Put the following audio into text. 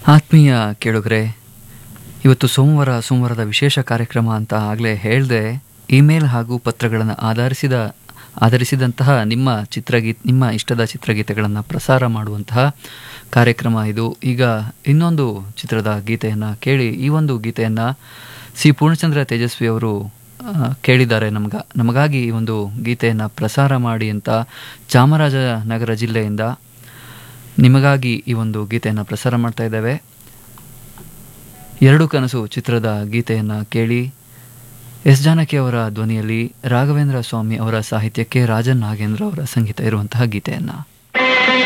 ಆತ್ಮೀಯ ಕೇಳುಗರೆ ಇವತ್ತು ಸೋಮವಾರ ಸೋಮವಾರದ ವಿಶೇಷ ಕಾರ್ಯಕ್ರಮ ಅಂತ ಆಗಲೇ ಹೇಳಿದೆ ಇಮೇಲ್ ಹಾಗೂ ಪತ್ರಗಳನ್ನು ಆಧರಿಸಿದ ಆಧರಿಸಿದಂತಹ ನಿಮ್ಮ ಚಿತ್ರಗೀತ್ ನಿಮ್ಮ ಇಷ್ಟದ ಚಿತ್ರಗೀತೆಗಳನ್ನು ಪ್ರಸಾರ ಮಾಡುವಂತಹ ಕಾರ್ಯಕ್ರಮ ಇದು ಈಗ ಇನ್ನೊಂದು ಚಿತ್ರದ ಗೀತೆಯನ್ನು ಕೇಳಿ ಈ ಒಂದು ಗೀತೆಯನ್ನು ಸಿ ಪೂರ್ಣಚಂದ್ರ ತೇಜಸ್ವಿ ಅವರು ಆ, ಕೇಳಿದ್ದಾರೆ ನಮ್ಗ ನಮಗಾಗಿ ಈ ಒಂದು ಗೀತೆಯನ್ನು ಪ್ರಸಾರ ಮಾಡಿ ಅಂತ ಚಾಮರಾಜನಗರ ಜಿಲ್ಲೆಯಿಂದ ನಿಮಗಾಗಿ ಈ ಒಂದು ಗೀತೆಯನ್ನು ಪ್ರಸಾರ ಮಾಡ್ತಾ ಇದ್ದೇವೆ ಎರಡು ಕನಸು ಚಿತ್ರದ ಗೀತೆಯನ್ನು ಕೇಳಿ ಎಸ್ ಜಾನಕಿ ಅವರ ಧ್ವನಿಯಲ್ಲಿ ರಾಘವೇಂದ್ರ ಸ್ವಾಮಿ ಅವರ ಸಾಹಿತ್ಯಕ್ಕೆ ರಾಜನ್ ನಾಗೇಂದ್ರ ಅವರ ಸಂಗೀತ ಇರುವಂತಹ ಗೀತೆಯನ್ನು